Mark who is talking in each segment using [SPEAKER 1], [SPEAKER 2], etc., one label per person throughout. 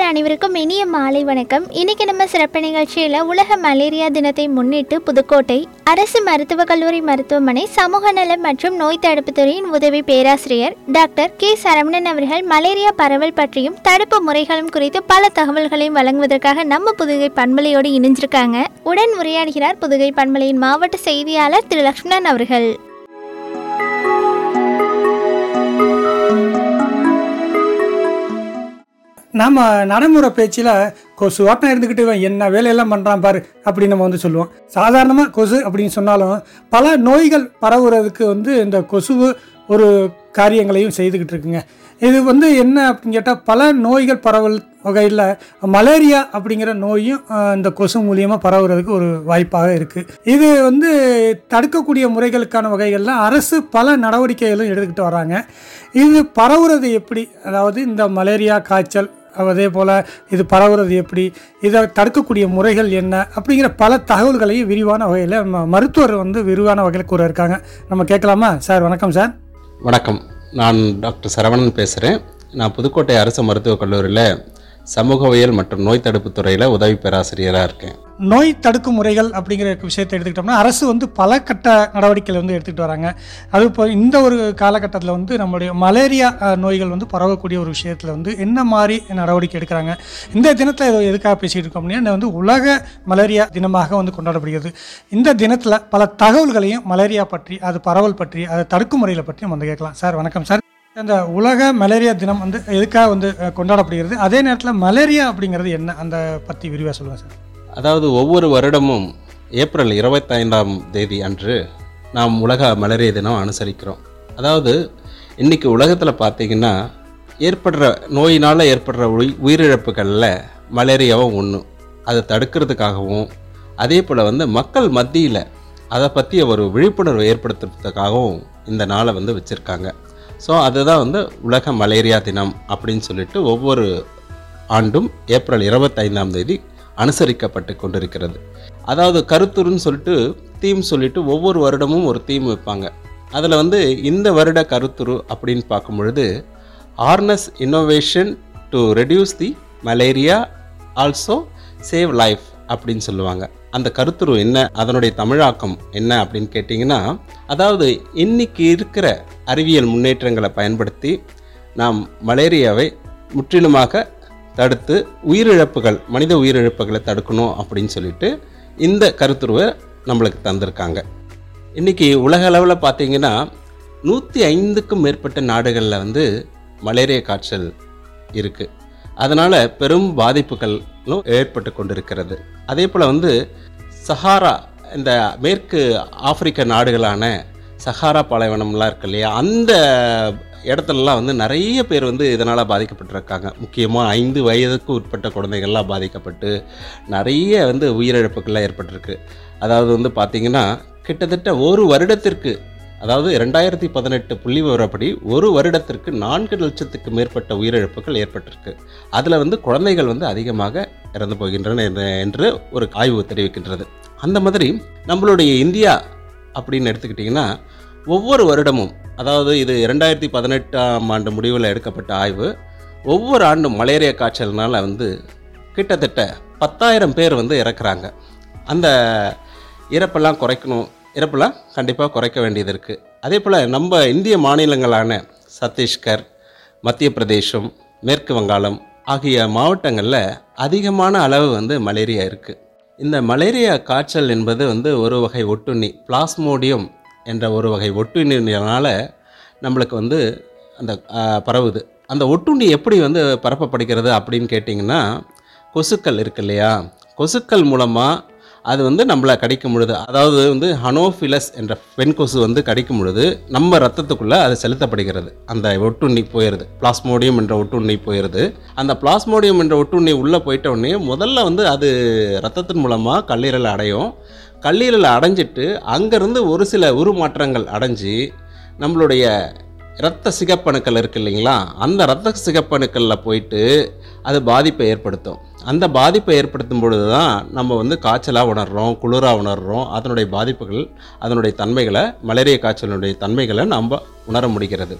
[SPEAKER 1] நேயர்கள் அனைவருக்கும் இனிய மாலை வணக்கம் இன்னைக்கு நம்ம சிறப்பு நிகழ்ச்சியில் உலக மலேரியா தினத்தை முன்னிட்டு புதுக்கோட்டை அரசு மருத்துவக் கல்லூரி மருத்துவமனை சமூக நலம் மற்றும் நோய் தடுப்புத் துறையின் உதவி பேராசிரியர் டாக்டர் கே சரவணன் அவர்கள் மலேரியா பரவல் பற்றியும் தடுப்பு முறைகளும் குறித்து பல தகவல்களையும் வழங்குவதற்காக நம்ம புதுகை பண்பலையோடு இணைஞ்சிருக்காங்க உடன் உரையாடுகிறார் புதுகை பண்பலையின் மாவட்ட செய்தியாளர் திரு லக்ஷ்மணன் அவர்கள்
[SPEAKER 2] நாம் நடைமுறை பேச்சில் கொசு வாட்டம் இருந்துக்கிட்டு இவன் என்ன வேலையெல்லாம் பண்ணுறான் பாரு அப்படின்னு நம்ம வந்து சொல்லுவோம் சாதாரணமாக கொசு அப்படின்னு சொன்னாலும் பல நோய்கள் பரவுறதுக்கு வந்து இந்த கொசுவு ஒரு காரியங்களையும் செய்துக்கிட்டு இருக்குங்க இது வந்து என்ன அப்படின்னு கேட்டால் பல நோய்கள் பரவல் வகையில் மலேரியா அப்படிங்கிற நோயும் ஆஹ், இந்த கொசு மூலியமாக பரவுறதுக்கு ஒரு வாய்ப்பாக இருக்குது இது வந்து தடுக்கக்கூடிய முறைகளுக்கான வகைகளில் அரசு பல நடவடிக்கைகளும் எடுத்துக்கிட்டு வராங்க இது பரவுறது எப்படி அதாவது இந்த மலேரியா காய்ச்சல் அதே போல் இது பரவுறது எப்படி இதை தடுக்கக்கூடிய முறைகள் என்ன அப்படிங்கிற பல தகவல்களையும் விரிவான வகையில் நம்ம மருத்துவர் வந்து விரிவான வகையில் கூற இருக்காங்க நம்ம கேட்கலாமா சார் வணக்கம் சார்
[SPEAKER 3] வணக்கம் நான் டாக்டர் சரவணன் பேசுகிறேன் நான் புதுக்கோட்டை அரசு மருத்துவக் கல்லூரியில் சமூகவியல் மற்றும் நோய் தடுப்புத் துறையில் உதவி பேராசிரியராக இருக்கேன்
[SPEAKER 2] நோய் தடுக்கும் முறைகள் அப்படிங்கிற விஷயத்தை எடுத்துக்கிட்டோம்னா அரசு வந்து பல கட்ட நடவடிக்கைகள் வந்து எடுத்துக்கிட்டு வராங்க அது இப்போ இந்த ஒரு காலகட்டத்தில் வந்து நம்மளுடைய மலேரியா அஹ், நோய்கள் வந்து பரவக்கூடிய ஒரு விஷயத்தில் வந்து என்ன மாதிரி நடவடிக்கை எடுக்கிறாங்க இந்த தினத்தில் இது எதுக்காக பேசிகிட்டு இருக்கோம் அப்படின்னா இந்த வந்து உலக மலேரியா தினமாக வந்து கொண்டாடப்படுகிறது இந்த தினத்தில் பல தகவல்களையும் மலேரியா பற்றி அது பரவல் பற்றி அது தடுக்கும் முறைகளை பற்றி நம்ம வந்து கேட்கலாம் சார் வணக்கம் சார் அந்த உலக மலேரியா தினம் வந்து எதுக்காக வந்து அஹ், கொண்டாடப்படுகிறது அதே நேரத்தில் மலேரியா அப்படிங்கிறது என்ன அந்த பற்றி விரிவாக சொல்லுங்கள் சார்
[SPEAKER 3] அதாவது ஒவ்வொரு வருடமும் ஏப்ரல் இருபத்தைந்தாம் தேதி அன்று நாம் உலக மலேரியா தினம் அனுசரிக்கிறோம் அதாவது இன்றைக்கி உலகத்தில் பார்த்தீங்கன்னா ஏற்படுற நோயினால் ஏற்படுற உயி உயிரிழப்புகளில் மலேரியாவும் ஒன்று அதை தடுக்கிறதுக்காகவும் அதே போல் வந்து மக்கள் மத்தியில் அதை பற்றிய ஒரு விழிப்புணர்வு ஏற்படுத்துறதுக்காகவும் இந்த நாளை வந்து வச்சுருக்காங்க ஸோ அதுதான் வந்து உலக மலேரியா தினம் அப்படின்னு சொல்லிட்டு ஒவ்வொரு ஆண்டும் ஏப்ரல் இருபத்தைந்தாம் தேதி அனுசரிக்கப்பட்டு கொண்டிருக்கிறது அதாவது கருத்துருன்னு சொல்லிட்டு தீம் சொல்லிட்டு ஒவ்வொரு வருடமும் ஒரு தீம் வைப்பாங்க அதில் வந்து இந்த வருட கருத்துரு அப்படின்னு பார்க்கும் பொழுது harness innovation to reduce the malaria also save life அப்படின்னு சொல்லுவாங்க அந்த கருத்துரு என்ன அதனுடைய தமிழாக்கம் என்ன அப்படின்னு கேட்டிங்கன்னா அதாவது இன்னைக்கு இருக்கிற அறிவியல் முன்னேற்றங்களை பயன்படுத்தி நாம் மலேரியாவை முற்றிலுமாக தடுத்து உயிரிழப்புகள் மனித உயிரிழப்புகளை தடுக்கணும் அப்படின்னு சொல்லிட்டு இந்த கருத்துருவை நம்மளுக்கு தந்திருக்காங்க இன்றைக்கி உலக அளவில் பார்த்தீங்கன்னா நூற்றி ஐந்துக்கும் மேற்பட்ட நாடுகளில் வந்து மலேரியா காய்ச்சல் இருக்குது அதனால் பெரும் பாதிப்புகளும் ஏற்பட்டு கொண்டிருக்கிறது அதே போல் வந்து சஹாரா இந்த மேற்கு ஆப்பிரிக்க நாடுகளான சஹாரா பாலைவனம்லாம் இருக்கு இல்லையா அந்த இடத்துலலாம் வந்து நிறைய பேர் வந்து இதனால் பாதிக்கப்பட்டிருக்காங்க முக்கியமாக ஐந்து வயதுக்கு உட்பட்ட குழந்தைகள்லாம் பாதிக்கப்பட்டு நிறைய வந்து உயிரிழப்புகள்லாம் ஏற்பட்டிருக்கு அதாவது வந்து பார்த்திங்கன்னா கிட்டத்தட்ட ஒரு வருடத்திற்கு அதாவது ரெண்டாயிரத்தி பதினெட்டு புள்ளி விவரப்படி ஒரு வருடத்திற்கு நான்கு லட்சத்துக்கு மேற்பட்ட உயிரிழப்புகள் ஏற்பட்டிருக்கு அதில் வந்து குழந்தைகள் வந்து அதிகமாக இறந்து போகின்றன என்று- என்று ஒரு ஆய்வு தெரிவிக்கின்றது அந்த மாதிரி நம்மளுடைய இந்தியா அப்படின்னு எடுத்துக்கிட்டிங்கன்னா ஒவ்வொரு வருடமும் அதாவது இது ரெண்டாயிரத்தி பதினெட்டாம் ஆண்டு முடிவில் எடுக்கப்பட்ட ஆய்வு ஒவ்வொரு ஆண்டும் மலேரியா காய்ச்சல்னால வந்து கிட்டத்தட்ட பத்தாயிரம் பேர் வந்து இறக்குறாங்க அந்த இறப்பெல்லாம் குறைக்கணும் இறப்பெல்லாம் கண்டிப்பாக குறைக்க வேண்டியது இருக்குது அதே போல் நம்ம இந்திய மாநிலங்களான சத்தீஸ்கர் மத்திய பிரதேசம் மேற்கு வங்காளம் ஆகிய மாவட்டங்களில் அதிகமான அளவு வந்து மலேரியா இருக்குது இந்த மலேரியா காய்ச்சல் என்பது வந்து ஒரு வகை ஒட்டுண்ணி பிளாஸ்மோடியம் என்ற ஒரு வகை ஒட்டுண்ணினால நம்மளுக்கு வந்து அந்த ஆ, பரவுது அந்த ஒட்டுண்ணி எப்படி வந்து பரப்பப்படுகிறது அப்படின்னு கேட்டிங்கன்னா கொசுக்கள் இருக்கு இல்லையா கொசுக்கள் மூலமாக அது வந்து நம்மளை கடிக்கும் பொழுது அதாவது வந்து ஹனோஃபிலஸ் என்ற பெண் கொசு வந்து கடிக்கும் பொழுது நம்ம ரத்தத்துக்குள்ளே அது செலுத்தப்படுகிறது அந்த ஒட்டுண்ணி போயிடுது பிளாஸ்மோடியம் என்ற ஒட்டுண்ணி போயிடுது அந்த பிளாஸ்மோடியம் என்ற ஒட்டுண்ணி உள்ளே போயிட்ட உடனே முதல்ல வந்து அது ரத்தத்தின் மூலமாக கல்லீரல் அடையும் கல்லீரல் அடைஞ்சிட்டு அங்கேருந்து ஒரு சில உருமாற்றங்கள் அடைஞ்சு நம்மளுடைய இரத்த சிகப்பணுக்கள் இருக்கு இல்லைங்களா அந்த இரத்த சிகப்பணுக்களில் போயிட்டு அது பாதிப்பை ஏற்படுத்தும் அந்த பாதிப்பை ஏற்படுத்தும் பொழுது தான் நம்ம வந்து காய்ச்சலாக உணர்றோம் குளிராக உணர்றோம் அதனுடைய பாதிப்புகள் அதனுடைய தன்மைகளை மலேரியா காய்ச்சலுடைய தன்மைகளை நம்ம உணர முடிகிறது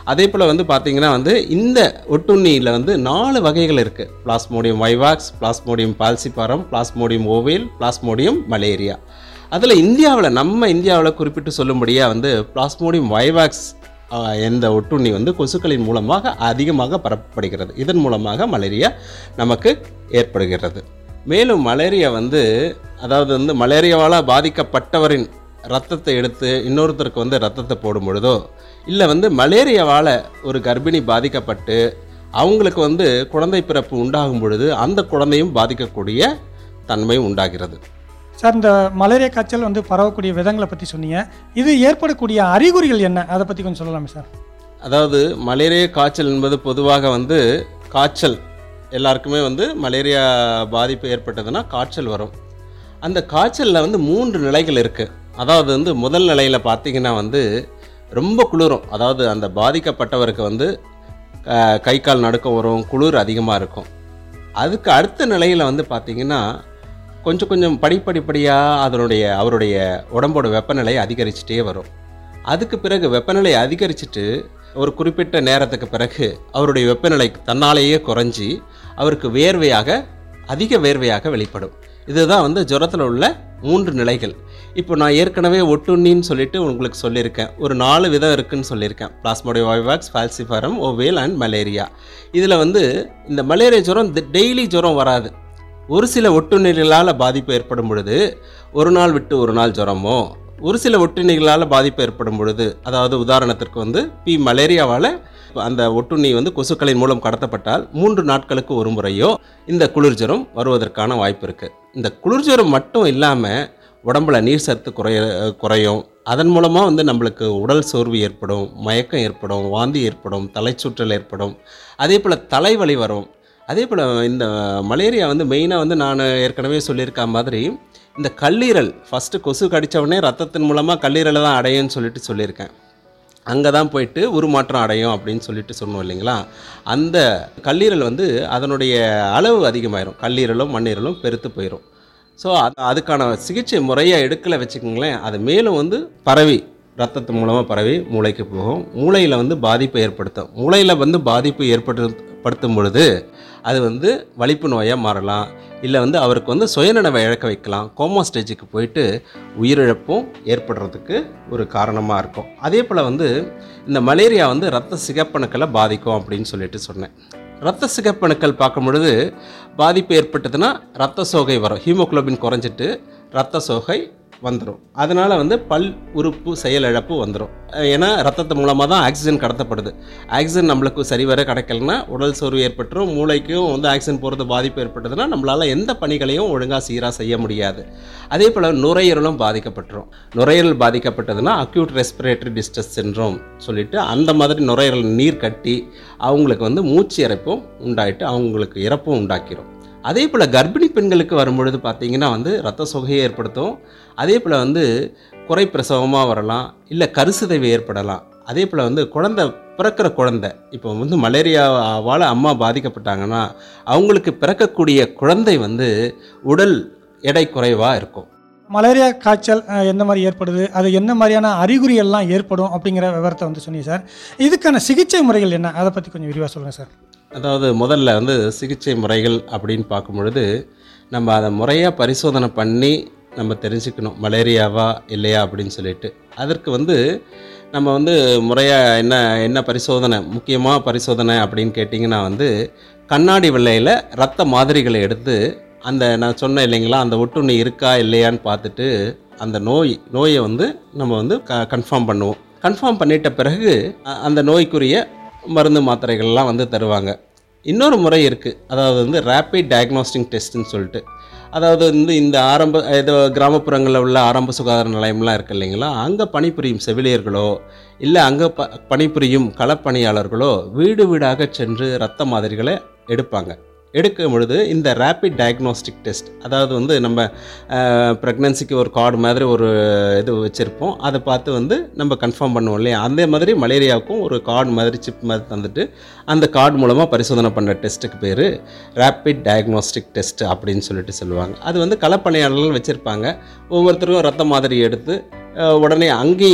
[SPEAKER 3] அதே போல் வந்து பார்த்தீங்கன்னா வந்து இந்த ஒட்டுண்ணியில் வந்து நாலு வகைகள் இருக்குது plasmodium vivax plasmodium falciparum plasmodium ovale plasmodium malariae அதில் இந்தியாவில் நம்ம இந்தியாவில் குறிப்பிட்டு சொல்லும்படியாக வந்து பிளாஸ்மோடியம் வைவாக்ஸ் ஆஹ், என்ற ஒட்டுண்ணி வந்து கொசுக்களின் மூலமாக அதிகமாக பரப்பப்படுகிறது இதன் மூலமாக மலேரியா நமக்கு ஏற்படுகிறது மேலும் மலேரியா வந்து அதாவது வந்து மலேரியாவால் பாதிக்கப்பட்டவரின் ரத்தத்தை எடுத்து இன்னொருத்தருக்கு வந்து ரத்தத்தை போடும் பொழுதோ இல்லை வந்து மலேரியாவால் ஒரு கர்ப்பிணி பாதிக்கப்பட்டு அவங்களுக்கு வந்து குழந்தை பிறப்பு உண்டாகும் பொழுது அந்த குழந்தையும் பாதிக்கக்கூடிய தன்மை உண்டாகிறது
[SPEAKER 2] சார் இந்த மலேரியா காய்ச்சல் வந்து பரவக்கூடிய விதங்களை பற்றி சொன்னீங்க இது ஏற்படக்கூடிய அறிகுறிகள் என்ன அதை பற்றி கொஞ்சம் சொல்லலாமே சார்
[SPEAKER 3] அதாவது மலேரியா காய்ச்சல் என்பது பொதுவாக வந்து காய்ச்சல் எல்லாருக்குமே வந்து மலேரியா பாதிப்பு ஏற்பட்டதுன்னா காய்ச்சல் வரும் அந்த காய்ச்சலில் வந்து மூன்று நிலைகள் இருக்குது அதாவது வந்து முதல் நிலையில் பார்த்தீங்கன்னா வந்து ரொம்ப குளிரும் அதாவது அந்த பாதிக்கப்பட்டவருக்கு வந்து அஹ், கை கால் நடுக்கம் வரும் குளிர் அதிகமாக இருக்கும் அதுக்கு அடுத்த நிலையில் வந்து பார்த்தீங்கன்னா கொஞ்சம் கொஞ்சம் படிப்படிப்படியாக அதனுடைய அவருடைய உடம்போட வெப்பநிலை அதிகரிச்சுட்டே வரும் அதுக்கு பிறகு வெப்பநிலை அதிகரிச்சுட்டு ஒரு குறிப்பிட்ட நேரத்துக்கு பிறகு அவருடைய வெப்பநிலை தன்னாலேயே குறைஞ்சி அவருக்கு வேர்வையாக அதிக வேர்வையாக வெளிப்படும் இதுதான் வந்து ஜுரத்தில் உள்ள மூன்று நிலைகள் இப்போ நான் ஏற்கனவே ஒட்டுண்ணின்னு சொல்லிட்டு உங்களுக்கு சொல்லியிருக்கேன் ஒரு நாலு விதம் இருக்குன்னு சொல்லியிருக்கேன் plasmodium vivax falciparum ovale and malariae இதில் வந்து இந்த மலேரியா ஜுரம் டெய்லி ஜுரம் வராது ஒரு சில ஒட்டுண்ணிகளால் பாதிப்பு ஏற்படும் பொழுது ஒரு நாள் விட்டு ஒரு நாள் ஜுரமோ ஒரு சில ஒட்டுண்ணிகளால் பாதிப்பு ஏற்படும் பொழுது அதாவது உதாரணத்திற்கு வந்து பி மலேரியாவால் அந்த ஒட்டுண்ணி வந்து கொசுக்களின் மூலம் கடத்தப்பட்டால் மூன்று நாட்களுக்கு ஒரு முறையோ இந்த குளிர் ஜுரம் வருவதற்கான வாய்ப்பு இருக்குது இந்த குளிர் ஜுரம் மட்டும் இல்லாமல் உடம்புல நீர் சத்து குறைய குறையும் அதன் மூலமாக வந்து நம்மளுக்கு உடல் சோர்வு ஏற்படும் மயக்கம் ஏற்படும் வாந்தி ஏற்படும் தலைச்சுற்றல் ஏற்படும் அதே போல் தலைவலி வரும் அதே போல் இந்த மலேரியா வந்து மெயினாக வந்து நான் ஏற்கனவே சொல்லியிருக்க மாதிரி இந்த கல்லீரல் ஃபஸ்ட்டு கொசு கடிச்ச உடனே ரத்தத்தின் மூலமாக கல்லீரலை தான் அடையும்னு சொல்லிட்டு சொல்லியிருக்கேன் அங்கே தான் போயிட்டு உருமாற்றம் அடையும் அப்படின்னு சொல்லிட்டு சொன்னோம் இல்லைங்களா அந்த கல்லீரல் வந்து அதனுடைய அளவு அதிகமாயிரும் கல்லீரலும் மண்ணீரலும் பெருத்து போயிடும் ஸோ அது அதுக்கான சிகிச்சை முறையை எடுக்கலை வச்சுக்கோங்களேன் அது மேலும் வந்து பரவி ரத்தத்து மூலமாக பரவி மூளைக்கு போகும் மூளையில் வந்து பாதிப்பை ஏற்படுத்தும் மூளையில் வந்து பாதிப்பு ஏற்படு படுத்தும் பொழுது அது வந்து வலிப்பு நோயாக மாறலாம் இல்லை வந்து அவருக்கு வந்து சுயநினைவை இழக்க வைக்கலாம் கோமா ஸ்டேஜுக்கு போயிட்டு உயிரிழப்பும் ஏற்படுறதுக்கு ஒரு காரணமாக இருக்கும் அதே போல் வந்து இந்த மலேரியா வந்து ரத்த சிகப்பணுக்களை பாதிக்கும் அப்படின்னு சொல்லிட்டு சொன்னேன் ரத்த சிகப்பணுக்கள் பார்க்கும் பொழுது பாதிப்பு ஏற்பட்டதுன்னா ரத்த சோகை வரும் ஹீமோகுளோபின் குறைஞ்சிட்டு ரத்த சோகை வந்துடும் அதனால் வந்து பல் உறுப்பு செயலிழப்பு வந்துடும் ஏன்னா ரத்தத்து மூலமாக தான் ஆக்சிஜன் கடத்தப்படுது ஆக்சிஜன் நம்மளுக்கு சரிவர கிடைக்கலனா உடல் சோர்வு ஏற்பட்டுரும் மூளைக்கும் வந்து ஆக்சிஜன் போகிறது பாதிப்பு ஏற்பட்டதுன்னா நம்மளால் எந்த பணிகளையும் ஒழுங்காக சீராக செய்ய முடியாது அதே போல் நுரையீரலும் பாதிக்கப்பட்டுரும் நுரையீரல் பாதிக்கப்பட்டதுன்னா அக்யூட் ரெஸ்பிரேட்டரி டிஸ்டஸ் சின்ரோம் சொல்லிட்டு அந்த மாதிரி நுரையீரல் நீர் கட்டி அவங்களுக்கு வந்து மூச்சு இறைப்பும் உண்டாயிட்டு அவங்களுக்கு இறப்பும் உண்டாக்கிரும் அதே போல் கர்ப்பிணி பெண்களுக்கு வரும்பொழுது பார்த்தீங்கன்னா வந்து ரத்த சோகையை ஏற்படுத்தும் அதே போல் வந்து குறை பிரசவமாக வரலாம் இல்லை கருசிதைவு ஏற்படலாம் அதே போல் வந்து குழந்தை பிறக்கிற குழந்தை இப்போ வந்து மலேரியாவால் அம்மா பாதிக்கப்பட்டாங்கன்னா அவங்களுக்கு பிறக்கக்கூடிய குழந்தை வந்து உடல் எடை குறைவாக இருக்கும்
[SPEAKER 2] மலேரியா காய்ச்சல் அஹ், எந்த மாதிரி ஏற்படுது அது என்ன மாதிரியான அறிகுறிகள்லாம் ஏற்படும் அப்படிங்கிற விவரத்தை வந்து சொன்னீங்க சார் இதுக்கான சிகிச்சை முறைகள் என்ன அதை பற்றி கொஞ்சம் விரிவாக சொல்லுங்கள் சார்
[SPEAKER 3] அதாவது முதல்ல வந்து சிகிச்சை முறைகள் அப்படின்னு பார்க்கும் பொழுது நம்ம அதை முறையாக பரிசோதனை பண்ணி நம்ம தெரிஞ்சுக்கணும் மலேரியாவா இல்லையா அப்படின்னு சொல்லிட்டு அதற்கு வந்து நம்ம வந்து முறையாக என்ன என்ன பரிசோதனை முக்கியமாக பரிசோதனை அப்படின்னு கேட்டிங்கன்னா வந்து கண்ணாடி வெள்ளையில் ரத்த மாதிரிகளை எடுத்து அந்த நான் சொன்னேன் இல்லைங்களா அந்த ஒட்டுண்ணி இருக்கா இல்லையான்னு பார்த்துட்டு அந்த நோய் நோயை வந்து நம்ம வந்து க கன்ஃபார்ம் பண்ணுவோம் கன்ஃபார்ம் பண்ணிட்ட பிறகு அ- அந்த நோய்க்குரிய மருந்து மாத்திரைகள்லாம் வந்து தருவாங்க இன்னொரு முறை இருக்குது அதாவது வந்து ரேப்பிட் டயக்னோஸ்டிக் டெஸ்ட்டுன்னு சொல்லிட்டு அதாவது வந்து இந்த ஆரம்ப ஏதோ கிராமப்புறங்களில் உள்ள ஆரம்ப சுகாதார நிலையம்லாம் இருக்கு இல்லைங்களா அங்கே பணிபுரியும் செவிலியர்களோ இல்லை அங்கே ப பணிபுரியும் களப்பணியாளர்களோ வீடு வீடாக சென்று ரத்த மாதிரிகளை எடுப்பாங்க எடுக்கும் பொழுது இந்த ரேப்பிட் டயக்னோஸ்டிக் டெஸ்ட் அதாவது வந்து நம்ம ப்ரெக்னன்சிக்கு ஒரு கார்டு மாதிரி ஒரு இது வச்சுருப்போம் அதை பார்த்து வந்து நம்ம கன்ஃபார்ம் பண்ணுவோம் இல்லையா அந்த மாதிரி மலேரியாவுக்கும் ஒரு கார்டு மாதிரி சிப் மாதிரி தந்துட்டு அந்த கார்டு மூலமாக பரிசோதனை பண்ண டெஸ்ட்டுக்கு பேர் ரேப்பிட் டயக்னோஸ்டிக் டெஸ்ட் அப்படின்னு சொல்லிட்டு சொல்லுவாங்க அது வந்து களப்பணியாளர்கள் வச்சுருப்பாங்க ஒவ்வொருத்தருக்கும் ரத்த மாதிரி எடுத்து அஹ், உடனே அங்கேயே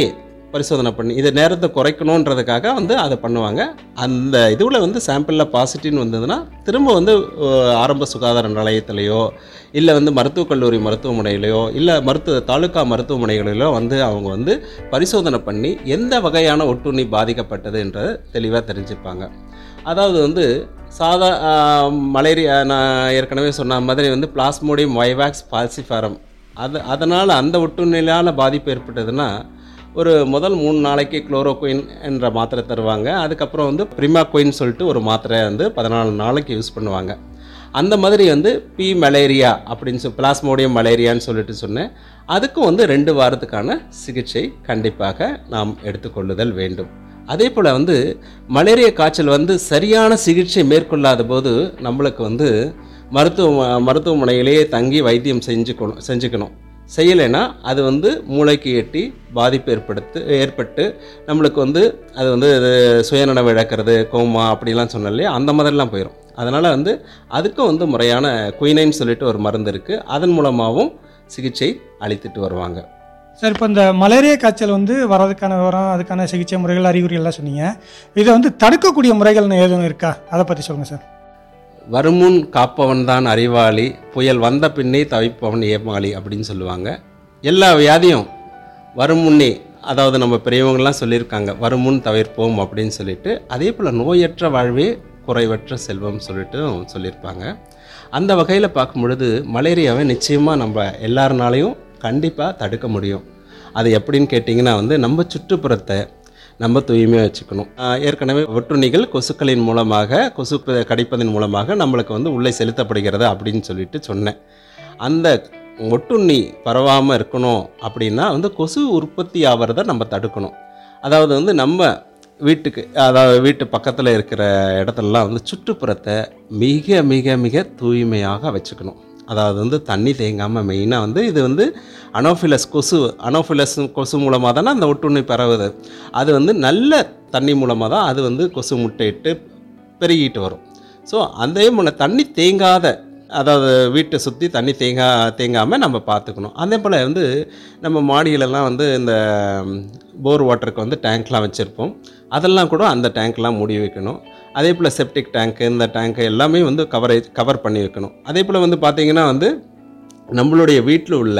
[SPEAKER 3] பரிசோதனை பண்ணி இது நேரத்தை குறைக்கணுன்றதுக்காக வந்து அதை பண்ணுவாங்க அந்த இதுவில் வந்து சாம்பிளில் பாசிட்டிவ்னு வந்ததுன்னா திரும்ப வந்து அஹ், ஆரம்ப சுகாதார நிலையத்திலையோ இல்லை வந்து மருத்துவக் கல்லூரி மருத்துவமனையிலையோ இல்லை மருத்துவ தாலுகா மருத்துவமனைகளிலோ வந்து அவங்க வந்து பரிசோதனை பண்ணி எந்த வகையான ஒட்டுண்ணி பாதிக்கப்பட்டது என்றதை தெளிவாக தெரிஞ்சுப்பாங்க அதாவது வந்து சாதா ஆஹ், மலேரியா நான் ஏற்கனவே சொன்ன மாதிரி வந்து பிளாஸ்மோடியம் வைவாக்ஸ் பால்சிஃபாரம் அது அதனால் அந்த ஒட்டுண்ணிலால் பாதிப்பு ஏற்பட்டதுன்னா ஒரு முதல் மூணு நாளைக்கு குளோரோகுயின் என்ற மாத்திரை தருவாங்க அதுக்கப்புறம் வந்து பிரிமாகுயின் சொல்லிட்டு ஒரு மாத்திரை வந்து பதினாலு நாளைக்கு யூஸ் பண்ணுவாங்க அந்த மாதிரி வந்து பி மலேரியா அப்படின்னு சொல்லி பிளாஸ்மோடியம் மலேரியான்னு சொல்லிட்டு சொன்னேன் அதுக்கும் வந்து ரெண்டு வாரத்துக்கான சிகிச்சை கண்டிப்பாக நாம் எடுத்துக்கொள்ளுதல் வேண்டும் அதே போல் வந்து மலேரியா காய்ச்சல் வந்து சரியான சிகிச்சை மேற்கொள்ளாத போது நம்மளுக்கு வந்து மருத்துவ மருத்துவமனையிலேயே தங்கி வைத்தியம் செஞ்சுக்கணும் செஞ்சுக்கணும் செய்யலைன்னா அது வந்து மூளைக்கு எட்டி பாதிப்பு ஏற்படுத்து ஏற்பட்டு நம்மளுக்கு வந்து அது வந்து இது சுயநனவு இழக்கிறது கோமா அப்படிலாம் சொன்னோம் இல்லையா அந்த மாதிரிலாம் போயிடும் அதனால் வந்து அதுக்கும் வந்து முறையான குயினைன்னு சொல்லிட்டு ஒரு மருந்து இருக்குது அதன் மூலமாகவும் சிகிச்சை அளித்துட்டு வருவாங்க
[SPEAKER 2] சார் இப்போ இந்த மலேரியா காய்ச்சல் வந்து வர்றதுக்கான விவரம் அதுக்கான சிகிச்சை முறைகள் அறிகுறிகள்லாம் சொன்னீங்க இதை வந்து தடுக்கக்கூடிய முறைகள்னு எதுவும் இருக்கா அதை பற்றி சொல்லுங்கள் சார்
[SPEAKER 3] வருமுன் காப்பவன் தான் அறிவாளி புயல் வந்த பின்னே தவிப்பவன் ஏமாளி அப்படின்னு சொல்லுவாங்க எல்லா வியாதியும் வரும் முன்னே அதாவது நம்ம பெரியவங்கலாம் சொல்லியிருக்காங்க வருமுன் தவிர்ப்போம் அப்படின்னு சொல்லிட்டு அதே போல் நோயற்ற வாழ்வே குறைவற்ற செல்வம் சொல்லிட்டு சொல்லியிருப்பாங்க அந்த வகையில் பார்க்கும் பொழுது மலேரியாவை நிச்சயமாக நம்ம எல்லாருனாலையும் கண்டிப்பாக தடுக்க முடியும் அது எப்படின்னு கேட்டிங்கன்னா வந்து நம்ம சுற்றுப்புறத்தை நம்ம தூய்மையாக வச்சுக்கணும் ஆஹ் ஏற்கனவே ஒட்டுண்ணிகள் கொசுக்களின் மூலமாக கொசு ப- கடிப்பதன் மூலமாக நம்மளுக்கு வந்து உள்ளே செலுத்தப்படுகிறது அப்படின்னு சொல்லிட்டு சொன்னேன் அந்த ஒட்டுண்ணி பரவாமல் இருக்கணும் அப்படின்னா வந்து கொசு உற்பத்தி ஆகிறத நம்ம தடுக்கணும் அதாவது வந்து நம்ம வீட்டுக்கு அதாவது வீட்டு பக்கத்தில் இருக்கிற இடத்துலலாம் வந்து சுற்றுப்புறத்தை மிக மிக மிக தூய்மையாக வச்சுக்கணும் அதாவது வந்து தண்ணி தேங்காமல் மெயினாக வந்து இது வந்து அனோஃபிலஸ் கொசு அனோஃபிலஸ் கொசு மூலமாக தானே அந்த ஒட்டுண்ணி பரவுது அது வந்து நல்ல தண்ணி மூலமாக தான் அது வந்து கொசு முட்டையிட்டு பெருகிட்டு வரும் ஸோ அதே போல் தண்ணி தேங்காத அதாவது வீட்டை சுற்றி தண்ணி தேங்கா தேங்காமல் நம்ம பார்த்துக்கணும் அதே போல் வந்து நம்ம மாடியிலலாம் வந்து இந்த போர் வாட்டருக்கு வந்து டேங்க்லாம் வச்சுருப்போம் அதெல்லாம் கூட அந்த டேங்க்லாம் மூடி வைக்கணும் அதே போல் செப்டிக் டேங்க்கு இந்த டேங்க்கு எல்லாமே வந்து கவரேஜ் கவர் பண்ணி வைக்கணும் அதே போல் வந்து பார்த்திங்கன்னா வந்து நம்மளுடைய வீட்டில் உள்ள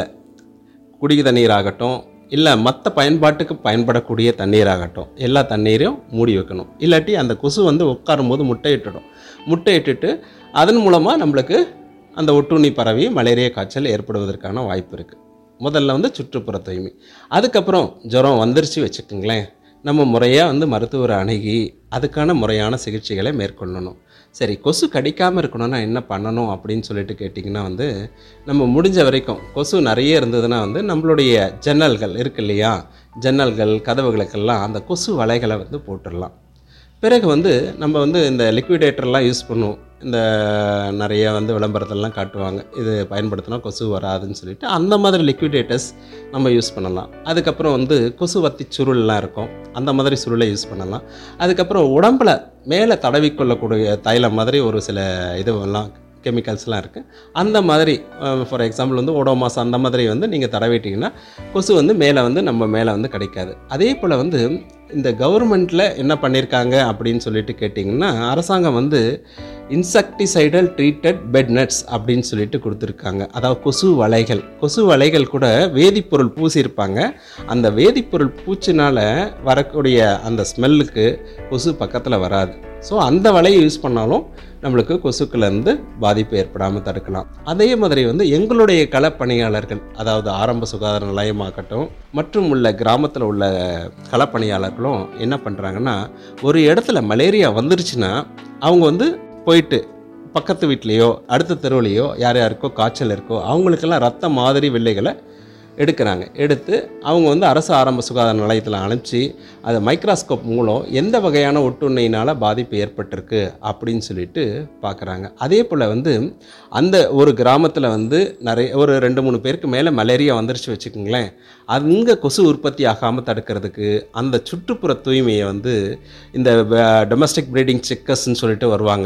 [SPEAKER 3] குடி தண்ணீர் ஆகட்டும் இல்லை மற்ற பயன்பாட்டுக்கு பயன்படக்கூடிய தண்ணீராகட்டும் எல்லா தண்ணீரையும் மூடி வைக்கணும் இல்லாட்டி அந்த கொசு வந்து உட்காரும்போது முட்டையிட்டுடும் முட்டையிட்டுட்டு அதன் மூலமாக நம்மளுக்கு அந்த ஒட்டுண்ணி பரவி மலேரியா காய்ச்சல் ஏற்படுவதற்கான வாய்ப்பு இருக்குது முதல்ல வந்து சுற்றுப்புற தூய்மை அதுக்கப்புறம் ஜுரம் வந்துருச்சு வச்சுக்கோங்களேன் நம்ம முறையாக வந்து மருத்துவரை அணுகி அதுக்கான முறையான சிகிச்சைகளை மேற்கொள்ளணும் சரி கொசு கடிக்காமல் இருக்கணும்னா என்ன பண்ணணும் அப்படின்னு சொல்லிட்டு கேட்டிங்கன்னா வந்து நம்ம முடிஞ்ச வரைக்கும் கொசு நிறைய இருந்ததுன்னா வந்து நம்மளுடைய ஜன்னல்கள் இருக்கு இல்லையா ஜன்னல்கள் கதவுகளுக்கெல்லாம் அந்த கொசு வலைகளை வந்து போட்டுடலாம் பிறகு வந்து நம்ம வந்து இந்த லிக்விடேட்டர்லாம் யூஸ் பண்ணுவோம் இந்த நிறைய வந்து விளம்பரத்தெல்லாம் காட்டுவாங்க இது பயன்படுத்தினா கொசு வராதுன்னு சொல்லிட்டு அந்த மாதிரி லிக்விடேட்டர்ஸ் நம்ம யூஸ் பண்ணலாம் அதுக்கப்புறம் வந்து கொசு வத்தி சுருள்லாம் இருக்கும் அந்த மாதிரி சுருளை யூஸ் பண்ணலாம் அதுக்கப்புறம் உடம்புல மேலே தடவிக்கொள்ளக்கூடிய தைலம் மாதிரி ஒரு சில இதுவெல்லாம் கெமிக்கல்ஸ்லாம் இருக்குது அந்த மாதிரி ஃபார் எக்ஸாம்பிள் வந்து ஓடோமாஸ் அந்த மாதிரி வந்து நீங்கள் தடவிட்டிங்கன்னா கொசு வந்து மேலே வந்து நம்ம மேலே வந்து கிடைக்காது அதே போல் வந்து இந்த கவர்மெண்ட்டில் என்ன பண்ணியிருக்காங்க அப்படின்னு சொல்லிட்டு கேட்டிங்கன்னா அரசாங்கம் வந்து இன்செக்டிசைடல் ட்ரீட்டட் பெட் நட்ஸ் அப்படின்னு சொல்லிட்டு கொடுத்துருக்காங்க அதாவது கொசு வலைகள் கொசு வலைகள் கூட வேதிப்பொருள் பூசியிருப்பாங்க அந்த வேதிப்பொருள் பூச்சினால் வரக்கூடிய அந்த ஸ்மெல்லுக்கு கொசு பக்கத்தில் வராது ஸோ அந்த வலையை யூஸ் பண்ணாலும் நம்மளுக்கு கொசுக்குலேருந்து பாதிப்பு ஏற்படாமல் தடுக்கலாம் அதே மாதிரி வந்து எங்களுடைய களப்பணியாளர்கள் அதாவது ஆரம்ப சுகாதார நிலையமாகட்டும் மற்றும் உள்ள கிராமத்தில் உள்ள களப்பணியாளர்களும் என்ன பண்ணுறாங்கன்னா ஒரு இடத்துல மலேரியா வந்துருச்சுன்னா அவங்க வந்து போயிட்டு பக்கத்து வீட்லேயோ அடுத்த தெருவுலையோ யார் யாருக்கோ காய்ச்சல் இருக்கோ அவங்களுக்கெல்லாம் ரத்த மாதிரி வில்லைகளை எடுக்கிறாங்க எடுத்து அவங்க வந்து அரசு ஆரம்ப சுகாதார நிலையத்தில் அனுப்பிச்சு அதை மைக்ராஸ்கோப் மூலம் எந்த வகையான ஒட்டுண்ணியினால் பாதிப்பு ஏற்பட்டிருக்கு அப்படின்னு சொல்லிட்டு பார்க்குறாங்க அதே போல் வந்து அந்த ஒரு கிராமத்தில் வந்து நிறைய ஒரு ரெண்டு மூணு பேருக்கு மேலே மலேரியா வந்துருச்சு வச்சுக்கோங்களேன் அங்கே கொசு உற்பத்தி ஆகாமல் தடுக்கிறதுக்கு அந்த சுற்றுப்புற தூய்மையை வந்து இந்த டொமஸ்டிக் ப்ரீடிங் செக்கர்ஸ்ன்னு சொல்லிட்டு வருவாங்க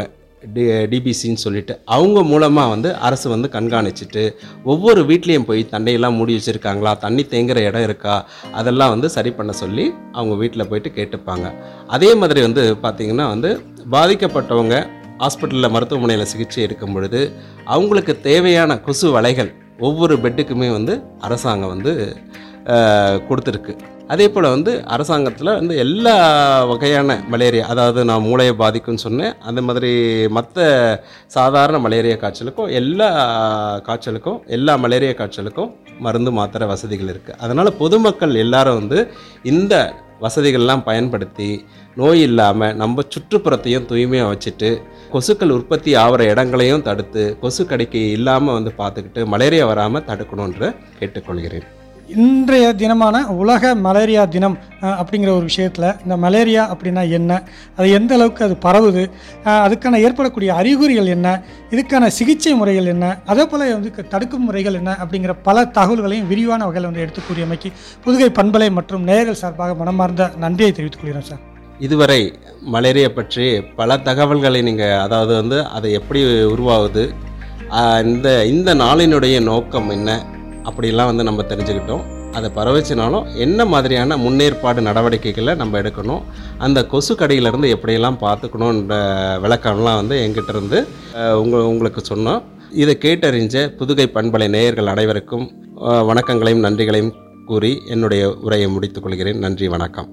[SPEAKER 3] டி டிபிசின்னு சொல்லிட்டு அவங்க மூலமாக வந்து அரசு வந்து கண்காணிச்சிட்டு ஒவ்வொரு வீட்லேயும் போய் தண்டையெல்லாம் மூடி வச்சுருக்காங்களா தண்ணி தேங்குற இடம் இருக்கா அதெல்லாம் வந்து சரி பண்ண சொல்லி அவங்க வீட்டில் போயிட்டு கேட்டுப்பாங்க அதே மாதிரி வந்து பார்த்திங்கன்னா வந்து பாதிக்கப்பட்டவங்க ஹாஸ்பிட்டலில் மருத்துவமனையில் சிகிச்சை எடுக்கும் பொழுது அவங்களுக்கு தேவையான கொசு வலைகள் ஒவ்வொரு பெட்டுக்குமே வந்து அரசாங்கம் வந்து அஹ், கொடுத்துருக்கு அதே போல் வந்து அரசாங்கத்தில் வந்து எல்லா வகையான மலேரியா அதாவது நான் மூளையை பாதிக்கும்னு சொன்னேன் அந்த மாதிரி மற்ற சாதாரண மலேரியா காய்ச்சலுக்கும் எல்லா காய்ச்சலுக்கும் எல்லா மலேரியா காய்ச்சலுக்கும் மருந்து மாத்திரை வசதிகள் இருக்குது அதனால் பொதுமக்கள் எல்லாரும் வந்து இந்த வசதிகள்லாம் பயன்படுத்தி நோய் இல்லாமல் நம்ம சுற்றுப்புறத்தையும் தூய்மையாக வச்சுட்டு கொசுக்கள் உற்பத்தி ஆகிற இடங்களையும் தடுத்து கொசு கடிக்கை இல்லாமல் வந்து பார்த்துக்கிட்டு மலேரியா வராமல் தடுக்கணுன்ற கேட்டுக்கொள்கிறேன்
[SPEAKER 2] இன்றைய தினமான உலக மலேரியா தினம் அஹ், அப்படிங்கிற ஒரு விஷயத்தில் இந்த மலேரியா அப்படின்னா என்ன அது எந்த அளவுக்கு அது பரவுது அஹ், அதுக்கான ஏற்படக்கூடிய அறிகுறிகள் என்ன இதுக்கான சிகிச்சை முறைகள் என்ன அதே போல் வந்து க- தடுக்கும் முறைகள் என்ன அப்படிங்கிற பல தகவல்களையும் விரிவான வகையில் வந்து எடுத்து கூறியமைக்கு புதுகை பண்பலை மற்றும் நேயர்கள் சார்பாக மனமார்ந்த நன்றியை தெரிவித்துக் கொள்கிறேன் சார்
[SPEAKER 3] இதுவரை மலேரியா பற்றி பல தகவல்களை நீங்கள் அதாவது வந்து அது எப்படி உருவாகுது ஆஹ் இந்த இந்த நாளினுடைய நோக்கம் என்ன அப்படிலாம் வந்து நம்ம தெரிஞ்சுக்கிட்டோம் அதை பரவச்சினாலும் என்ன மாதிரியான முன்னேற்பாடு நடவடிக்கைகளை நம்ம எடுக்கணும் அந்த கொசு கடியிலேருந்து எப்படியெல்லாம் பார்த்துக்கணுன்ற விளக்கம்லாம் வந்து எங்கிட்ட இருந்து ஆஹ் உங்க உங்களுக்கு சொன்னோம் இதை கேட்டறிஞ்ச புதுகை பண்பலை நேயர்கள் அனைவருக்கும் ஆஹ் வணக்கங்களையும் நன்றிகளையும் கூறி என்னுடைய உரையை முடித்துக் கொள்கிறேன் நன்றி வணக்கம்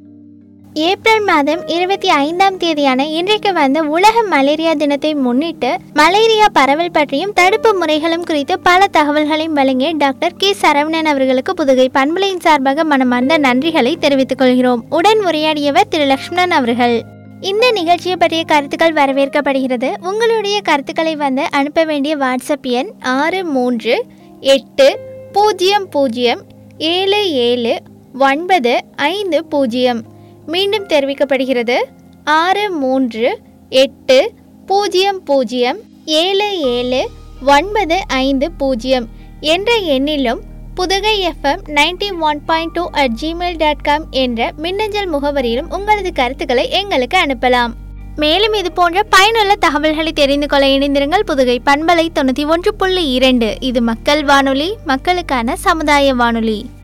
[SPEAKER 1] ஏப்ரல் மாதம் இருபத்தி ஐந்தாம் தேதியான இன்றைக்கு வந்து உலக மலேரியா தினத்தை முன்னிட்டு மலேரியா பரவல் பற்றியும் தடுப்பு முறைகளும் குறித்து பல தகவல்களையும் வழங்கிய டாக்டர் கே சரவணன் அவர்களுக்கு புதுகை பண்பலையின் சார்பாக மனமார்ந்த நன்றிகளை தெரிவித்துக் கொள்கிறோம் உடன் உரையாடியவர் திரு லக்ஷ்மணன் அவர்கள் இந்த நிகழ்ச்சியை பற்றிய கருத்துக்கள் வரவேற்கப்படுகிறது உங்களுடைய கருத்துக்களை வந்து அனுப்ப வேண்டிய வாட்ஸ்அப் எண் ஆறு மூன்று எட்டு பூஜ்ஜியம் பூஜ்ஜியம் ஏழு ஏழு ஒன்பது ஐந்து பூஜ்ஜியம் மீண்டும் தெரிவிக்கப்படுகிறது ஆறு மூன்று எட்டு பூஜ்ஜியம் பூஜ்ஜியம் ஏழு ஏழு ஒன்பது ஐந்து பூஜ்ஜியம் என்ற எண்ணிலும் Pudugai FM ninety one point two at Gmail dot com என்ற மின்னஞ்சல் முகவரியிலும் உங்களது கருத்துக்களை எங்களுக்கு அனுப்பலாம் மேலும் இது போன்ற பயனுள்ள தகவல்களை தெரிந்து கொள்ள இணைந்திருங்கள் புதுகை பண்பலை தொண்ணூற்றி ஒன்று புள்ளி இரண்டு இது மக்கள் வானொலி மக்களுக்கான சமுதாய வானொலி